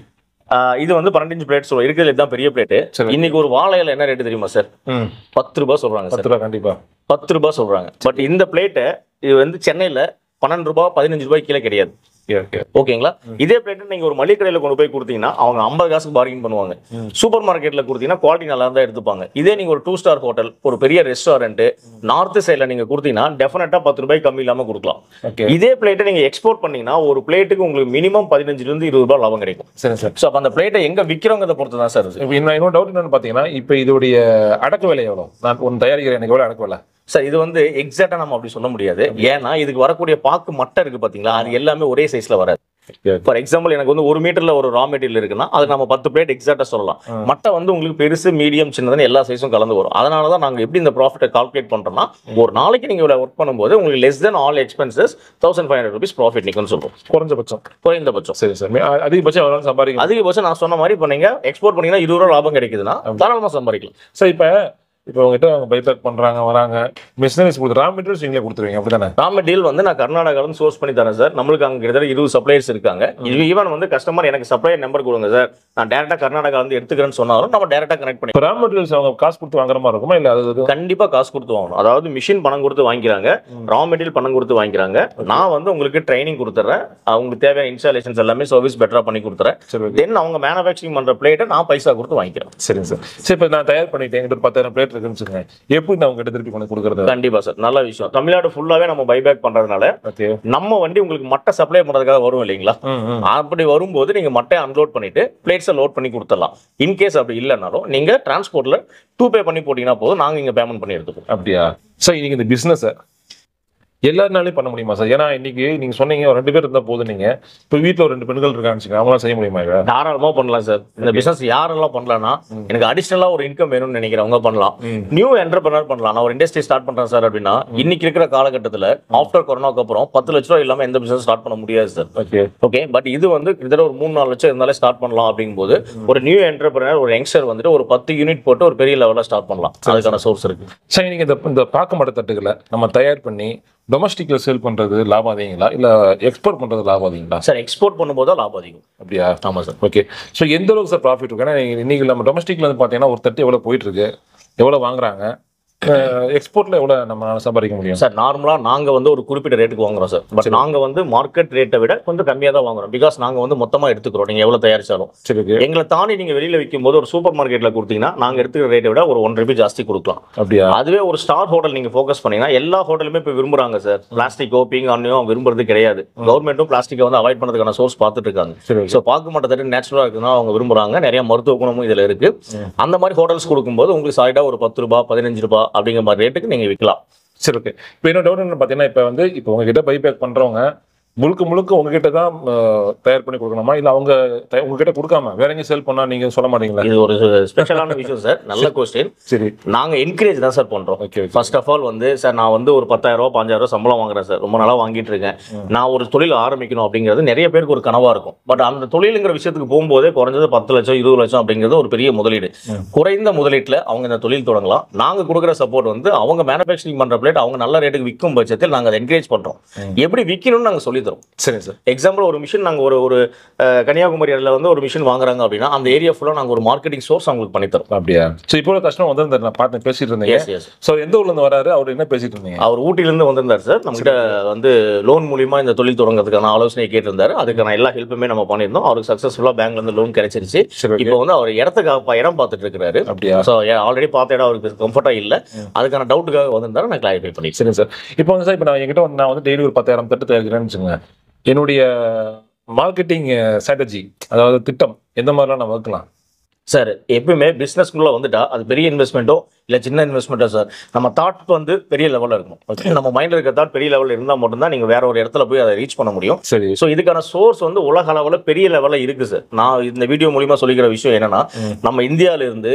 அஹ், இது வந்து பன்னெண்டு இன்ச் பிளேட் சொல்லுவோம் இருக்கிறது இதுதான் பெரிய பிளேட் சரி. இன்னைக்கு ஒரு வாழையில என்ன ரேட் தெரியுமா சார் ம் பத்து ரூபாய் சொல்றாங்க சார் பத்து ரூபா கண்டிப்பா பத்து ரூபாய் சொல்றாங்க பட் இந்த பிளேட்டை இது வந்து சென்னையில பன்னெண்டு ரூபாய் பதினஞ்சு ரூபாய் கீழே கிடையாது ஓகே ஓகே ஓகேங்களா இதே பிளேட் நீங்க ஒரு மளிகை கடையில கொண்டு போய் கொடுத்தீங்கன்னா அவங்க ஐம்பது காசுக்கு பார்கிங் பண்ணுவாங்க சூப்பர் மார்க்கெட்ல கொடுத்தீங்கன்னா குவாலிட்டி நல்லா இருந்தா எடுத்துப்பாங்க இதே நீங்க ஒரு டூ ஸ்டார் ஹோட்டல் ஒரு பெரிய ரெஸ்டாரண்ட் நார்த் சைட்ல நீங்க கொடுத்தீங்கன்னா டெஃபினட்டா பத்து ரூபாய் கம்மி இல்லாம கொடுக்கலாம் ஓகே இதே பிளேட்டை நீங்க எக்ஸ்போர்ட் பண்ணீங்கன்னா ஒரு பிளேட்டுக்கு உங்களுக்கு மினிமம் பதினஞ்சுல இருந்து இருபது ரூபாய் லாபம் கிடைக்கும் சரி சார் ஸோ அப்ப அந்த பிளேட்டை எங்க விக்கிறவங்க பொறுத்து தான் சார் இப்போ இன்னும் இன்னொரு டவுட் என்னன்னு பார்த்தீங்கன்னா இப்போ இதோடைய அடக்க விலை எவ்வளோ நான் ஒன்று தயாரிக்கிறேன் எனக்கு எவ்வளோ அடக்க விலை சார் இது வந்து எக்ஸாக்டா நம்ம அப்படி சொல்ல முடியாது ஏன்னா இதுக்கு வரக்கூடிய பாக்கு மட்டை இருக்கு பாத்தீங்களா அது எல்லாமே ஒரே சைஸ்ல வராது ஃபார் எக்ஸாம்பிள் எனக்கு வந்து ஒரு மீட்டர்ல ஒரு ரா மெட்டீரியல் இருக்குன்னா அது நம்ம பத்து பிளேட் எக்ஸாக்டா சொல்லலாம் மட்டை வந்து உங்களுக்கு பெருசு மீடியம் சின்னதுன்னு எல்லா சைஸும் கலந்து வரும் அதனால தான் நாங்க எப்படி இந்த ப்ராஃபிட்டை கால்குலேட் பண்றோம்னா ஒரு நாளைக்கு நீங்க இவ்வளவு ஒர்க் பண்ணும்போது உங்களுக்கு less then all expenses thousand five hundred rupees profit நிற்கும்னு சொல்றோம் குறைஞ்சபட்சம் குறைந்தபட்சம் சரி சார் மே- அதிகபட்சம் எவ்வளோ சம்பாதிக்கும் அதிகபட்சம் நான் சொன்ன மாதிரி இப்போ நீங்க எக்ஸ்போர்ட் பண்ணீங்கன்னா இருபது ரூபா லாபம் கிடைக்குதுன்னா தாராளமா சம்பாதிக்கலாம் சார் இப்போ இப்போ உங்ககிட்ட அவங்க பைபேக் பண்றாங்க வராங்க மிஷினரிஸ் கொடுத்து ரா மெட்டீரியல்ஸ் நீங்களே கொடுத்துருவீங்க அப்படிதானே ரா மெட்டீரியல் வந்து நான் கர்நாடகால இருந்து சோர்ஸ் பண்ணி தரேன் சார் நம்மளுக்கு அங்க கிட்டத்தட்ட இருபது சப்ளையர்ஸ் இருக்காங்க இது ஈவன் வந்து கஸ்டமர் எனக்கு சப்ளையர் நம்பர் கொடுங்க சார் நான் டேரக்டா கர்நாடகா வந்து எடுத்துக்கிறேன்னு சொன்னாலும் நம்ம டேரக்டா கனெக்ட் பண்ணி இப்போ ரா மெட்டீரியல்ஸ் அவங்க காசு கொடுத்து வாங்குற மாதிரி இருக்குமா இல்லை அது இது- கண்டிப்பா காசு கொடுத்து வாங்கணும் அதாவது மிஷின் பணம் கொடுத்து வாங்கிக்கிறாங்க ரா மெட்டீரியல் பணம் கொடுத்து வாங்கிக்கிறாங்க நான் வந்து உங்களுக்கு ட்ரைனிங் கொடுத்துறேன் அவங்களுக்கு தேவையான இன்ஸ்டாலேஷன்ஸ் எல்லாமே சர்வீஸ் பெட்டரா பண்ணி கொடுத்துறேன் சரி ஓகே தென் அவங்க மேனுஃபேக்சரிங் பண்ற பிளேட்டை நான் பைசா கொடுத்து வாங்கிக்கிறேன் சரிங்க சார் சரி இப்போ நான் தயார் பண்ணிட்டேன் எங்கிட்ட ஒரு பத்தாயிரம் பிளேட் இருக்குன்னு வச்சுக்கோங்க எப்படி நான் உங்ககிட்ட திருப்பி கொண்டு கொடுக்குறது கண்டிப்பா சார் நல்ல விஷயம் தமிழ்நாடு ஃபுல்லாவே நம்ம பைபேக் பண்றதுனால ஓகே நம்ம வண்டி உங்களுக்கு மட்டை சப்ளை பண்றதுக்காக வரும் இல்லைங்களா ம் ம் அப்படி வரும்போது நீங்க மட்டை அன்லோட் பண்ணிட்டு பிளேட்ஸை லோட் பண்ணி கொடுத்துடலாம் இன்கேஸ் அப்படி இல்லைனாலும் நீங்க டிரான்ஸ்போர்ட்ல டூ பே பண்ணி போட்டீங்கன்னா போதும் நாங்க இங்க பேமெண்ட் பண்ணி எடுத்துப்போம் அப்படியா சார் இன்னைக்கு இந்த பிஸ்னஸை எல்லாருனாலையும் பண்ண முடியுமா சார் ஏன்னா இன்னைக்கு நீங்க சொன்னீங்க ஒரு ரெண்டு பேர் இருந்தா போதும் நீங்க இப்போ வீட்டில் ஒரு ரெண்டு பெண்கள் இருக்கான்னு வச்சுக்கோங்க அவங்களாம் செய்ய முடியுமா இதை தாராளமா பண்ணலாம் சார் இந்த பிசினஸ் யாரெல்லாம் பண்ணலாம்னா எனக்கு அடிஷனலா ஒரு இன்கம் வேணும்னு நினைக்கிறவங்க பண்ணலாம் நியூ என்டர்பிரனர் பண்ணலாம் நான் ஒரு இண்டஸ்ட்ரி ஸ்டார்ட் பண்றேன் சார் அப்படின்னா இன்னைக்கு இருக்கிற காலகட்டத்துல ஆஃப்டர் கொரோனாக்கு அப்புறம் பத்து லட்ச ரூபா இல்லாம எந்த பிசினஸ் ஸ்டார்ட் பண்ண முடியாது சார் ஓகே ஓகே பட் இது வந்து கிட்டத்தட்ட ஒரு மூணு நாலு லட்சம் இருந்தாலே ஸ்டார்ட் பண்ணலாம் அப்படிங்கும்போது ஒரு நியூ என்டர்பிரனர் ஒரு யங்ஸ்டர் வந்துட்டு ஒரு பத்து யூனிட் போட்டு ஒரு பெரிய லெவலில் ஸ்டார்ட் பண்ணலாம் அதுக்கான சோர்ஸ் இருக்கு சார் இன்னைக்கு இந்த இந்த பாக்கு மட்ட தட்டுகளை நம்ம தயார் பண்ணி டொமஸ்டிக்ல சேல் பண்றது லாபம் அதிகங்களா இல்ல எக்ஸ்போர்ட் பண்றது லாபம் அதிகங்களா சார் எக்ஸ்போர்ட் பண்ணும்போது தான் லாபம் அதிகம் அப்படியா ஆமா சார் ஓகே ஸோ எந்த அளவுக்கு சார் ப்ராஃபிட் இருக்கு ஏன்னா நீங்க- இன்னைக்கு நம்ம டொமஸ்டிக்ல வந்து பார்த்தீங்கன்னா ஒரு தட்டு எவ்வளோ போயிட்டு இருக்கு எவ்வளோ வாங்குறாங்க எக்ஸ்போர்ட்ல எவ்வளோ நம்ம சம்பாதிக்க முடியும் சார் நார்மலா நாங்க வந்து ஒரு குறிப்பிட்ட ரேட்டுக்கு வாங்குறோம் சார் பட் நாங்க வந்து மார்க்கெட் ரேட்டை விட கொஞ்சம் கம்மியா தான் வாங்குறோம் பிகாஸ் நாங்க வந்து மொத்தமா எடுத்துக்கிறோம் நீங்க எவ்வளவு தயாரிச்சாலும் சரி ஓகே எங்களை தாண்டி நீங்க வெளியில விற்கும் போது ஒரு சூப்பர் மார்க்கெட்ல கொடுத்தீங்கன்னா நாங்க எடுத்துக்கிற ரேட்டை விட ஒரு ஒன் ருபி ஜாஸ்தி கொடுக்கலாம் அப்படியா அதுவே ஒரு ஸ்டார் ஹோட்டல் நீங்க ஃபோக்கஸ் பண்ணீங்கன்னா எல்லா ஹோட்டலுமே இப்போ விரும்புறாங்க சார் பிளாஸ்டிக்கோ பீங் ஆனியும் விரும்புறது கிடையாது கவர்மெண்ட்டும் பிளாஸ்டிக்கை வந்து அவாய்ட் பண்ணதுக்கான சோர்ஸ் பார்த்துட்டு இருக்காங்க சரி ஓகே ஸோ பார்க்க மாட்டேன் நேச்சுரலா இருக்குன்னா அவங்க விரும்புறாங்க நிறைய மருத்துவ குணமும் இதுல இருக்கு அந்த மாதிரி ஹோட்டல்ஸ் கொடுக்கும்போது உங்களுக்கு சாலிடா ஒரு பத்து ரூபாய் பதினஞ்சு ரூபாய் அப்படிங்கிற மாதிரி ரேட்டுக்கு நீங்க விற்கலாம் சரி ஓகே இப்போ என்ன டவுட் என்ன பார்த்தீங்கன்னா இப்போ வந்து இப்போ உங்ககிட்ட பைபேக் பண்றவங்க முழுக்க முழுக்க உங்ககிட்ட தான் அஹ், தயார் பண்ணி கொடுக்கணுமா இல்லை அவங்க த- உங்ககிட்ட கொடுக்காம வேற எங்கேயும் சேல் பண்ணா நீங்க சொல்ல மாட்டீங்களா இது ஒரு ஸ்பெஷலான விஷயம் சார் நல்ல கொஸ்டின் சரி நாங்க என்கரேஜ் தான் சார் பண்றோம் okay okay first of all வந்து சார் நான் வந்து ஒரு பத்தாயிரம் ரூபாய் பாஞ்சாயிரம் ரூபாய் சம்பளம் வாங்குறேன் சார் ரொம்ப நாளா வாங்கிட்டு இருக்கேன் நான் ஒரு தொழில் ஆரம்பிக்கணும் அப்படிங்கிறது நிறைய பேருக்கு ஒரு கனவா இருக்கும் பட் அந்த தொழிலுங்கிற விஷயத்துக்கு போகும்போதே குறைஞ்சது பத்து லட்சம் இருபது லட்சம் அப்படிங்கிறது ஒரு பெரிய முதலீடு குறைந்த முதலீட்டுல அவங்க இந்த தொழில் தொடங்கலாம் நாங்க கொடுக்குற சப்போர்ட் வந்து அவங்க மேனுஃபேக்சரிங் பண்ற பிளேட் அவங்க நல்ல ரேட்டுக்கு விற்கும் பட்சத்தில் நாங்க அதை என்கரேஜ் பண்றோம் எப்படி விற்கணும்னு நாங்க சொல்லி தரோம் சரிங்க சார் எக்ஸாம்பிள் ஒரு மிஷின் நாங்க ஒரு ஒரு அஹ், கன்னியாகுமரி area ல வந்து ஒரு மிஷின் வாங்குறாங்க அப்படின்னா அந்த ஏரியா ஃபுல்லா நாங்க ஒரு மார்க்கெட்டிங் சோர்ஸ் அவங்களுக்கு பண்ணி தரோம் அப்படியா ஸோ இப்போ கஷ்டம் வந்து நான் பார்த்து பேசிட்டு இருந்தீங்க எஸ் எஸ் ஸோ எந்த ஊர்ல இருந்து வராரு அவர் என்ன பேசிட்டு இருந்தீங்க அவர் ஊட்டியிலேருந்து வந்திருந்தார் சார் நம்மகிட்ட வந்து லோன் மூலியமா இந்த தொழில் தொடங்குறதுக்கான ஆலோசனை கேட்டிருந்தாரு அதுக்கான எல்லா ஹெல்ப்புமே நம்ம பண்ணியிருந்தோம் அவருக்கு சக்ஸஸ்ஃபுல்லாக பேங்க்ல இருந்து லோன் கிடைச்சிருச்சு சரி ஓகே இப்போ வந்து அவர் இடத்துக்கு அப்ப இடம் பார்த்துட்டு இருக்காரு அப்படியா ஸோ ஆல்ரெடி பார்த்த இடம் அவருக்கு கம்ஃபர்ட்டா இல்ல அதுக்கான டவுட்டுக்காக வந்திருந்தாரு நான் கிளாரிஃபை பண்ணிட்டேன் சரிங்க சார் இப்போ வந்து சார் இப்போ நான் என்கிட்ட வந்து நான் வந்து டெய்லி ஒரு பத்தாயிரம் தட்டு தயாரிக்கிறேன்னு வச்சுக்கோங்க என்னுடைய மார்க்கெட்டிங் ஸ்ட்ராட்டஜி அதாவது திட்டம் எந்த மாதிரிலாம் நான் வகுக்கலாம் சார் எப்பயுமே பிஸ்னஸ்க்குள்ள வந்துட்டா அது பெரிய இன்வெஸ்ட்மெண்ட்டோ இல்லை சின்ன இன்வெஸ்ட்மெண்ட்டோ சார் நம்ம தாட் வந்து பெரிய லெவலில் இருக்கும் நம்ம மைண்டில் இருக்க தாட் பெரிய லெவலில் இருந்தால் மட்டும்தான் நீங்கள் வேற ஒரு இடத்துல போய் அதை ரீச் பண்ண முடியும் சரி ஸோ இதுக்கான சோர்ஸ் வந்து உலக அளவில் பெரிய லெவலில் இருக்கு சார் நான் இந்த வீடியோ மூலியமா சொல்லிக்கிற விஷயம் என்னன்னா நம்ம இந்தியால இருந்து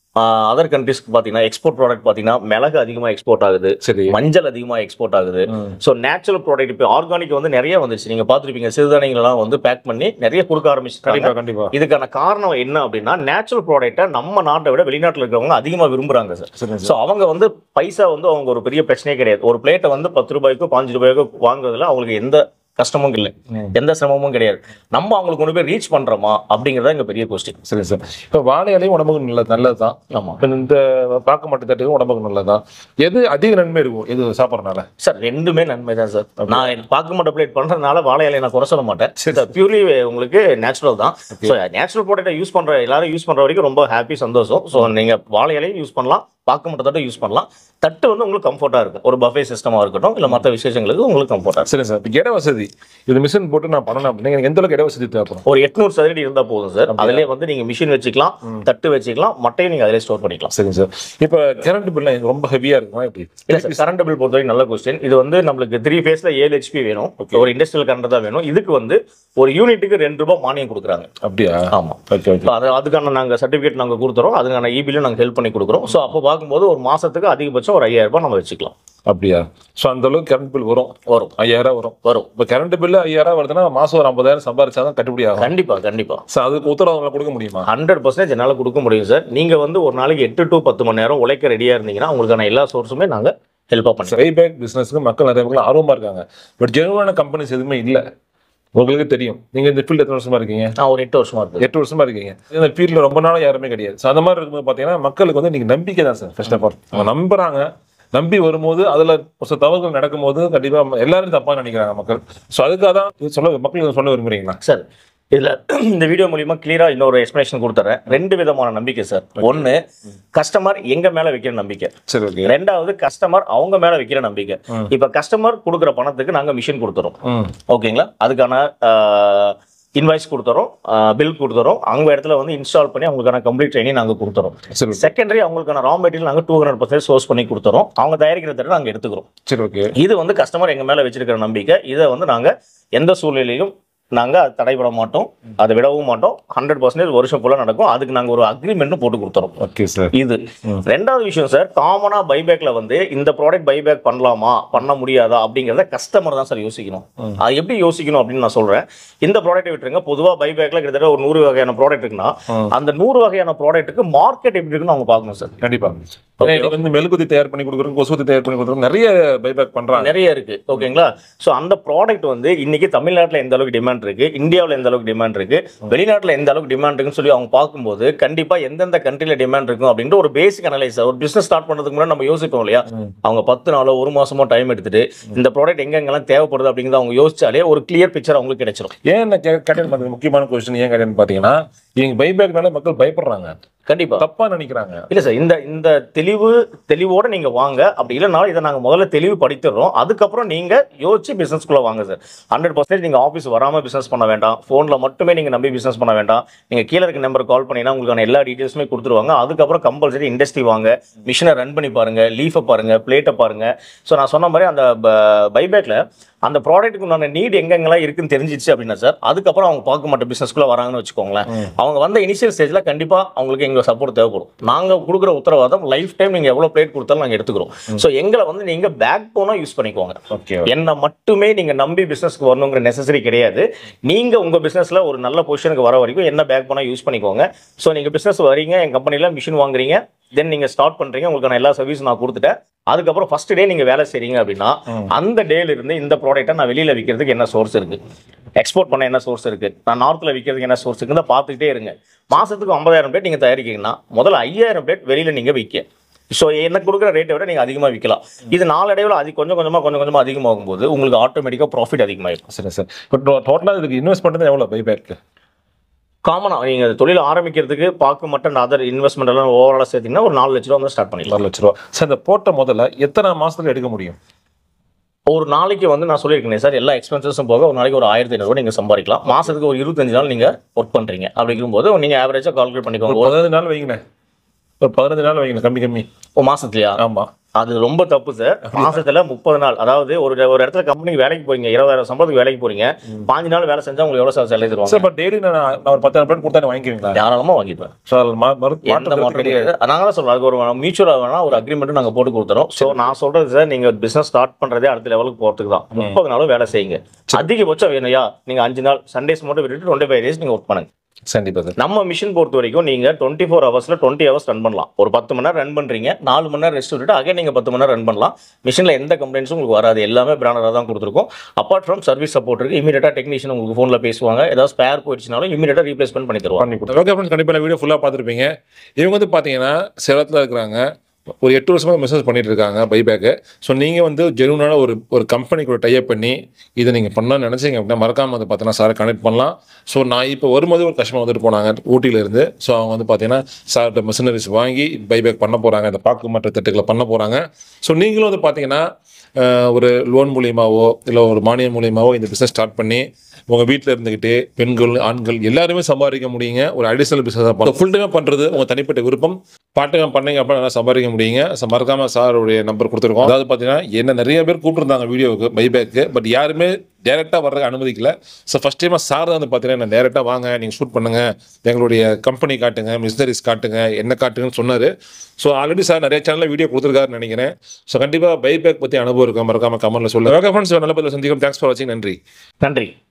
அதர் கண்ட்ரிஸ்க்கு பார்த்தீங்கன்னா எக்ஸ்போர்ட் ப்ராடக்ட் பார்த்தீங்கன்னா மிளகு அதிகமாக எக்ஸ்போர்ட் ஆகுது சரி மஞ்சள் அதிகமாக எக்ஸ்போர்ட் ஆகுது ஸோ நேச்சுரல் ப்ராடக்ட் இப்போ ஆர்கானிக் வந்து நிறைய வந்துச்சு நீங்க பார்த்துருப்பீங்க சிறுதானியங்கள்லாம் வந்து பேக் பண்ணி நிறைய கொடுக்க ஆரம்பிச்சிட்டாங்க கண்டிப்பா கண்டிப்பா இதுக்கான காரணம் என்ன அப்படின்னா நேச்சுரல் ப்ராடக்ட்டை நம்ம நாட்டை விட வெளிநாட்டில் இருக்கிறவங்க அதிகமாக விரும்புறாங்க சார் சரி ஸோ அவங்க வந்து பைசா வந்து அவங்க ஒரு பெரிய பிரச்சனையே கிடையாது ஒரு பிளேட்டை வந்து பத்து ரூபாய்க்கோ பாஞ்சு ரூபாய்க்கோ வாங்குறதுல அவங்களுக்கு எந்த கஷ்டமும் இல்லை எந்த சிரமமும் கிடையாது நம்ம அவங்களுக்கு கொண்டு போய் ரீச் பண்றோமா அப்படிங்கறத இங்க பெரிய கொஸ்டின் சரி சார் இப்போ வாழை இலையும் உடம்புக்கு நல்லது நல்லது தான் ஆமா இப்போ இந்த பார்க்க மாட்டேன் தட்டுக்கும் உடம்புக்கு நல்லது தான் எது அதிக நன்மை இருக்கும் எது சாப்பிட்றதுனால சார் ரெண்டுமே நன்மை தான் சார் நான் பார்க்க மாட்டேன் பிளேட் பண்றதுனால வாழை இலையை நான் குறை சொல்ல மாட்டேன் சார் பியூர்லி உங்களுக்கு நேச்சுரல் தான் ஸோ நேச்சுரல் ப்ராடக்ட்டை யூஸ் பண்ற எல்லாரும் யூஸ் பண்ற வரைக்கும் ரொம்ப ஹாப்பி சந்தோஷம் ஸோ நீங்க வாழை இலையும் யூஸ் பண்ணலாம் பார்க்க மட்டும் தட்டு யூஸ் பண்ணலாம் தட்டு வந்து உங்களுக்கு கம்ஃபர்ட்டா இருக்கும் ஒரு பஃபே சிஸ்டமா இருக்கட்டும் இல்ல மற்ற விசேஷங்களுக்கு உங்களுக்கு கம்ஃபர்ட்டா இருக்கும் சரி சார் இப்போ இட வசதி இது மிஷின் போட்டு நான் பண்ணணும் அப்படின்னா எனக்கு எந்த அளவுக்கு இட வசதி தேவைப்படும் ஒரு எட்நூறு சதுரடி இருந்தா போதும் சார் அதுலயே வந்து நீங்க மிஷின் வச்சுக்கலாம் தட்டு வச்சுக்கலாம் மட்டையும் நீங்க அதிலே ஸ்டோர் பண்ணிக்கலாம் சரிங்க சார் இப்போ கரண்ட் பில் எனக்கு ரொம்ப ஹெவியாக இருக்குமா எப்படி இல்ல சார் கரண்ட் பில் பொறுத்தவரைக்கும் நல்ல கொஸ்டின் இது வந்து நம்மளுக்கு த்ரீ ஃபேஸ்ல ஏழு ஹெச்பி வேணும் ஒரு இண்டஸ்ட்ரியல் கரண்ட் தான் வேணும் இதுக்கு வந்து ஒரு யூனிட்டுக்கு ரெண்டு ரூபாய் மானியம் கொடுக்குறாங்க அப்படியா ஆமா ஓகே ஓகே So, அது அதுக்கான நாங்க சர்டிபிகேட் நாங்க கொடுத்துறோம் அதுக்கான இபிலும் நாங்க ஹெல்ப் பண்ணி கொடுக்குறோம் ஸோ அப்போ பார்க்கும்போது ஒரு மாசத்துக்கு அதிகபட்சம் ஒரு ஐயாயிரம் ரூபாய் நம்ம வச்சுக்கலாம் அப்படியா ஸோ அந்த அளவுக்கு கரண்ட் பில் வரும் வரும் ஐயாயிரம் வரும் வரும் இப்போ கரண்ட் பில் ஐயாயிரம் வருதுன்னா மாசம் ஒரு ஐம்பதாயிரம் சம்பாரிச்சா தான் கட்டுப்படி ஆகும் கண்டிப்பா கண்டிப்பா சார் அதுக்கு உத்தரவாதம் கொடுக்க முடியுமா ஹண்ட்ரட் பர்சன்டேஜ் என்னால கொடுக்க முடியும் சார் நீங்க வந்து ஒரு நாளைக்கு எட்டு டு பத்து மணி நேரம் உழைக்க ரெடியா இருந்தீங்கன்னா உங்களுக்கான எல்லா சோர்ஸுமே நாங்க ஹெல்ப்பாக பண்ணுறோம் பைபேக் பிசினஸ்க்கு மக்கள் நிறைய மக்கள் ஆர்வமா இருக்காங்க பட் ஜெனுவான கம்பெனிஸ் எதுவுமே இல்ல உங்களுக்கு தெரியும் நீங்க இந்த ஃபீல்டு எத்தனை வருஷமா இருக்கீங்க நான் ஒரு எட்டு வருஷமா இருக்கு எட்டு வருஷமா இருக்கீங்க இந்த ஃபீல்ட்ல ரொம்ப நாளா யாருமே கிடையாது ஸோ அந்த மாதிரி இருக்கும்போது பாத்தீங்கன்னா மக்களுக்கு வந்து நீங்க நம்பிக்கை தான் சார் ஃபர்ஸ்ட் ஆஃப் ஆல் அவங்க நம்புறாங்க நம்பி வரும்போது அதுல ஒரு சில தவறுகள் நடக்கும்போது கண்டிப்பா எல்லாரும் தப்பா நினைக்கிறாங்க மக்கள் ஸோ அதுக்காக தான் இது சொல்ல மக்களுக்கு சொல்ல விரும்புறீங்களா சார் இதுல இந்த வீடியோ மூலியமா கிளியரா இன்னொரு எக்ஸ்பிளேஷன் கொடுத்துறேன் ரெண்டு விதமான நம்பிக்கை சார் ஒன்னு கஸ்டமர் எங்க மேல வைக்கிற நம்பிக்கை சரி ஓகே ரெண்டாவது கஸ்டமர் அவங்க மேல வைக்கிற நம்பிக்கை இப்ப கஸ்டமர் கொடுக்குற பணத்துக்கு நாங்க மிஷின் கொடுத்துறோம் ம் ஓகேங்களா அதுக்கான இன்வாய்ஸ் கொடுத்துறோம் பில் கொடுத்துறோம் அவங்க இடத்துல வந்து இன்ஸ்டால் பண்ணி அவங்களுக்கான கம்ப்ளீட் ட்ரைனிங் நாங்க கொடுத்துறோம் சரி செகண்டரி அவங்களுக்கான ரா மெட்டீரியல் நாங்க டூ ஹண்ட்ரட் பர்சன்ட் சோர்ஸ் பண்ணி கொடுத்துறோம் அவங்க தயாரிக்கிற தடவை நாங்க எடுத்துக்கிறோம் சரி ஓகே இது வந்து கஸ்டமர் எங்க மேல வச்சிருக்கிற நம்பிக்கை இதை வந்து நாங்க எந்த சூழ்நிலையிலும் நாங்க அதை தடைபட மாட்டோம் அதை விடவும் மாட்டோம் ஹண்ட்ரட் பர்சன்டேஜ் வருஷம் ஃபுல்லா நடக்கும் அதுக்கு நாங்க ஒரு அக்ரிமெண்ட் போட்டு கொடுத்துறோம் ஓகே சார் இது ரெண்டாவது விஷயம் சார் காமனா பைபேக்ல வந்து இந்த ப்ராடக்ட் பைபேக் பண்ணலாமா பண்ண முடியாதா அப்படிங்கறத கஸ்டமர் தான் சார் யோசிக்கணும் அது எப்படி யோசிக்கணும் அப்படின்னு நான் சொல்றேன் இந்த ப்ராடக்ட்டை விட்டுருங்க பொதுவா பைபேக்ல கிட்டத்தட்ட ஒரு நூறு வகையான ப்ராடக்ட் இருக்குன்னா அந்த நூறு வகையான ப்ராடக்ட்டுக்கு மார்க்கெட் எப்படி இருக்குன்னு அவங்க பார்க்கணும் சார் கண்டிப்பா ஏன்னா இன்னைக்கு வந்து மெழுகுதி தயார் பண்ணி கொடுக்குறோம் கொசுவத்தி தயார் பண்ணி கொடுக்குறோம் நிறைய பைபேக் பண்றாங்க நிறைய இருக்கு ஓகேங்களா சோ அந்த ப்ராடக்ட் வந்து இன்னைக்கு தமிழ்நாட்டுல எந்த அளவுக்கு டிமாண்ட் இருக்கு இந்தியாவுல எந்த அளவுக்கு டிமாண்ட் இருக்கு வெளிநாட்டுல எந்த அளவுக்கு டிமாண்ட் இருக்குன்னு சொல்லி அவங்க பார்க்கும்போது கண்டிப்பா எந்தெந்த கண்ட்ரில டிமாண்ட் இருக்கும் அப்படின்ற ஒரு பேசிக் அனலைஸ் ஒரு பிசினஸ் ஸ்டார்ட் பண்றதுக்கு முன்னாடி நம்ம யோசிப்போம் இல்லையா அவங்க பத்து நாளோ ஒரு மாசமோ டைம் எடுத்துட்டு இந்த ப்ராடக்ட் எங்கெங்கெல்லாம் தேவைப்படுது அப்படிங்கிறத அவங்க யோசிச்சாலே ஒரு கிளியர் பிக்சர் அவங்களுக்கு கிடைச்சிரும் ஏன் என்ன கேட்டேன் பாத்தீங்க முக்கியமான கொஸ்டின் ஏன் கேட்டேன்னு பாத்தீங்கன்னா இவங்க பைபேக்னால மக்கள் பயப்படுறாங்க கண்டிப்பா தப்பா நினைக்கிறாங்க இல்ல சார் இந்த இந்த தெளிவு தெளிவோட நீங்க வாங்க அப்படி இல்லைனாலும் இதை நாங்க முதல்ல தெளிவு படித்துடுறோம் அதுக்கப்புறம் நீங்க யோசிச்சு பிசினஸ்க்குள்ள வாங்க சார் ஹண்ட்ரட் பர்சன்டேஜ் நீங்க ஆஃபீஸ் வராம பிசினஸ் பண்ண வேண்டாம் போன்ல மட்டுமே நீங்க நம்பி பிசினஸ் பண்ண வேண்டாம் நீங்க கீழே இருக்க நம்பர் கால் பண்ணீங்கன்னா உங்களுக்கான எல்லா டீடைல்ஸுமே கொடுத்துருவாங்க அதுக்கப்புறம் கம்பல்சரி இண்டஸ்ட்ரி வாங்க மிஷினை ரன் பண்ணி பாருங்க லீஃபை பாருங்க பிளேட்டை பாருங்க ஸோ நான் சொன்ன மாதிரி அந்த பைபேக்ல அந்த ப்ராடக்ட்டுக்கு உண்டான நீட் எங்கெங்கெல்லாம் இருக்குன்னு தெரிஞ்சிச்சு அப்படின்னா சார் அதுக்கப்புறம் அவங்க பார்க்க மாட்ட பிசினஸ்க்குள்ள வராங்கன்னு வச்சுக்கோங்களேன் அவங்க வந்த இனிஷியல் ஸ்டேஜ்ல கண்டிப்பா அவங்களுக்கு எங்க சப்போர்ட் தேவைப்படும் நாங்க கொடுக்குற உத்தரவாதம் லைஃப் டைம் நீங்க எவ்வளவு பிளேட் கொடுத்தாலும் நாங்க எடுத்துக்கிறோம் ஸோ எங்களை வந்து நீங்க பேக் போனா யூஸ் பண்ணிக்கோங்க ஓகே என்ன மட்டுமே நீங்க நம்பி பிசினஸ்க்கு வரணுங்கிற நெசசரி கிடையாது நீங்க உங்க பிசினஸ்ல ஒரு நல்ல பொசிஷனுக்கு வர வரைக்கும் என்ன பேக் போனா யூஸ் பண்ணிக்கோங்க ஸோ நீங்க பிசினஸ் வரீங்க என் கம்பெனில மிஷின் வாங்குறீங்க தென் நீங்க ஸ்டார்ட் பண்றீங்க உங்களுக்கான எல்லா சர்வீஸும் நான் கொடுத்துட்டேன் அதுக்கப்புறம் ஃபர்ஸ்ட் டே நீங்க வேலை செய்றீங்க அப்படின்னா அந்த டேல இருந்து இந்த ப்ராடக்ட்டை நான் வெளியில விற்கிறதுக்கு என்ன சோர்ஸ் இருக்கு எக்ஸ்போர்ட் பண்ண என்ன சோர்ஸ் இருக்கு நான் நார்த்ல விற்கிறதுக்கு என்ன சோர்ஸ் இருக்குன்னு பார்த்துக்கிட்டே இருங்க மாசத்துக்கு ஐம்பதாயிரம் பிளேட் நீங்க தயாரிக்கீங்கன்னா முதல்ல ஐயாயிரம் பிளேட் வெளியில நீங்க விற்க ஸோ எனக்கு கொடுக்குற ரேட்டை விட நீங்கள் அதிகமாக விற்கலாம் இது நாளடைவில் அது கொஞ்சம் கொஞ்சமாக கொஞ்சம் கொஞ்சமாக அதிகமாகும் போது உங்களுக்கு ஆட்டோமேட்டிக்காக ப்ராஃபிட் அதிகமாகிடும் சரி சார் இப்போ டோட்டலாக இதுக்கு இன்வெஸ்ட் பண்ணுறது எவ்வளோ பைபேக்கு காமனாக நீங்கள் தொழில் ஆரம்பிக்கிறதுக்கு பார்க்க மட்டும் அதர் இன்வெஸ்ட்மெண்ட் எல்லாம் ஓவராலாக சேர்த்தீங்கன்னா ஒரு நாலு லட்ச ரூபா வந்து ஸ்டார்ட் பண்ணிடலாம் ஆறு லட்ச ரூபா சார் இந்த போட்ட முதல்ல எத்தனை மாசத்துல எடுக்க முடியும் ஒரு நாளைக்கு வந்து நான் சொல்லியிருக்கேன் சார் எல்லா எக்ஸ்பென்சஸும் போக ஒரு நாளைக்கு ஒரு ஆயிரத்தி ஐநூறுவா நீங்கள் சம்பாதிக்கலாம் மாசத்துக்கு ஒரு இருபத்தஞ்சு நாள் நீங்கள் ஒர்க் பண்ணுறீங்க அப்படிங்கும்போது நீங்கள் ஆவரேஜாக கால்குலேட் ஒரு பண்ணிக்கோங்க ஒரு- பதினஞ்சு நாள் வைங்கண்ணே ஒரு பதினஞ்சு நாள் வைங்கண்ணே கம்மி கம்மி ஒரு மாசத்துலயா ஆமா அது ரொம்ப தப்பு சார் மாசத்துல முப்பது நாள் அதாவது ஒரு ஒரு இடத்துல கம்பெனிக்கு வேலைக்கு போறீங்க இருபதாயிரம் சம்பளத்துக்கு வேலைக்கு போறீங்க பாஞ்சு நாள் வேலை செஞ்சா உங்களுக்கு எவ்வளவு சார் சேலரி தருவாங்க சார் பட் டெய்லி நான் நான் ஒரு பத்தாயிரம் பேர் கொடுத்தா வாங்கிக்குவீங்களா தாராளமா வாங்கிப்பேன் சார் ம- மறு- எந்த மாற்றம் மாற்றம் கிடையாது கிடையாது நாங்க தான் சொல்றோம் அதுக்கு ஒரு மியூச்சுவல் வேணா ஒரு அக்ரிமெண்ட் நாங்க போட்டு கொடுத்துறோம் சோ நான் சொல்றது சார் நீங்க பிசினஸ் ஸ்டார்ட் பண்றதே அடுத்த லெவலுக்கு போறதுக்கு தான் முப்பது நாளும் வேலை செய்யுங்க அதிகபட்சம் வேணும்யா நீங்க அஞ்சு நாள் சண்டேஸ் மட்டும் விட்டுட்டு டுவெண்ட்டி ஃபைவ் டேஸ் நீங்க ஒர்க் பண்ணுங்க கண்டிப்பா சார் நம்ம மிஷின் பொறுத்த வரைக்கும் நீங்க டுவெண்ட்டி ஃபோர் ஹவர்ஸ்ல டுவெண்ட்டி ஹவர்ஸ் ரன் பண்ணலாம் ஒரு பத்து மணி நேரம் ரன் பண்றீங்க நாலு மணி நேரம் ரெஸ்ட் விட்டுட்டு அகைன் நீங்க பத்து மணி நேரம் ரன் பண்ணலாம் மிஷின்ல எந்த கம்ப்ளைண்ட்ஸும் உங்களுக்கு வராது எல்லாமே பிராண்டடாக தான் கொடுத்துருக்கோம் அப்பார்ட் ஃப்ரம் சர்வீஸ் சப்போர்ட் இருக்கு இமீடியட்டா டெக்னீஷியன் உங்களுக்கு ஃபோன்ல பேசுவாங்க ஏதாவது ஸ்பேர் போயிடுச்சுனாலும் இமீடியட்டா ரீப்ளேஸ்மெண்ட் பண்ணி தருவாங்க பண்ணி கொடுத்தேன் ஓகே ஃப்ரெண்ட்ஸ் கண்டிப்பாக நான் வீடியோ ஃபுல்லாக பார்த்துருப்பீங்க இவங்க வந்து பார்த்தீங்கன்னா சேலத்தில் இருக்கிறாங்க ஒரு எட்டு வருஷமாக பிஸ்னஸ் பண்ணிட்டு இருக்காங்க பைபேக்கு ஸோ நீங்கள் வந்து ஜெனுவனான ஒரு ஒரு கம்பெனி கூட டைப் பண்ணி இதை நீங்கள் பண்ணணும்னு நினச்சிங்க அப்படின்னா மறக்காமல் வந்து பார்த்தீங்கன்னா சாரை கனெக்ட் பண்ணலாம் ஸோ நான் இப்போ வரும்போது ஒரு கஸ்டமர் வந்துட்டு போனாங்க ஊட்டியிலேருந்து ஸோ அவங்க வந்து பார்த்தீங்கன்னா சார்கிட்ட மிஷினரிஸ் வாங்கி பைபேக் பண்ண போகிறாங்க இந்த பாக்கு மற்ற திட்டங்களை பண்ண போகிறாங்க ஸோ நீங்களும் வந்து பார்த்தீங்கன்னா அஹ், ஒரு லோன் மூலியமாவோ இல்லை ஒரு மானியம் மூலியமாவோ இந்த பிஸ்னஸ் ஸ்டார்ட் பண்ணி உங்கள் வீட்டில் இருந்துக்கிட்டு பெண்கள் ஆண்கள் எல்லாருமே சம்பாதிக்க முடியுங்க ஒரு அடிஷனல் பிஸ்னஸ் ஃபுல் டைமாக பண்ணுறது உங்கள் தனிப்பட்ட விருப்பம் பார்ட் டைம் பண்ணீங்க அப்படின்னா நல்லா சம்பாதிக்க முடியுங்க ஸோ மறக்காம சாருடைய நம்பர் கொடுத்துருக்கோம் அதாவது பார்த்தீங்கன்னா என்ன நிறைய பேர் கூப்பிட்டுருந்தாங்க வீடியோவுக்கு பைபேக்கு பட் யாருமே டேரெக்டாக வர்றதுக்கு அனுமதிக்கல ஸோ ஃபஸ்ட் டைமாக சார் வந்து பார்த்தீங்கன்னா என்ன டேரெக்டாக வாங்க நீங்கள் ஷூட் பண்ணுங்க எங்களுடைய கம்பெனி காட்டுங்க மிஷினரிஸ் காட்டுங்க என்ன காட்டுங்கன்னு சொன்னார் ஸோ ஆல்ரெடி சார் நிறைய சேனலில் வீடியோ கொடுத்துருக்காருன்னு நினைக்கிறேன் ஸோ கண்டிப்பாக பைபேக் பற்றி அனுபவம் இருக்கும் மறக்காம கமெண்ட்டில் சொல்லுங்கள் ஓகே ஃப்ரெண்ட்ஸ் நல்ல பதில் சந்திக்கும் தேங்க்ஸ் ஃபார் வாட்சிங் நன்றி நன்றி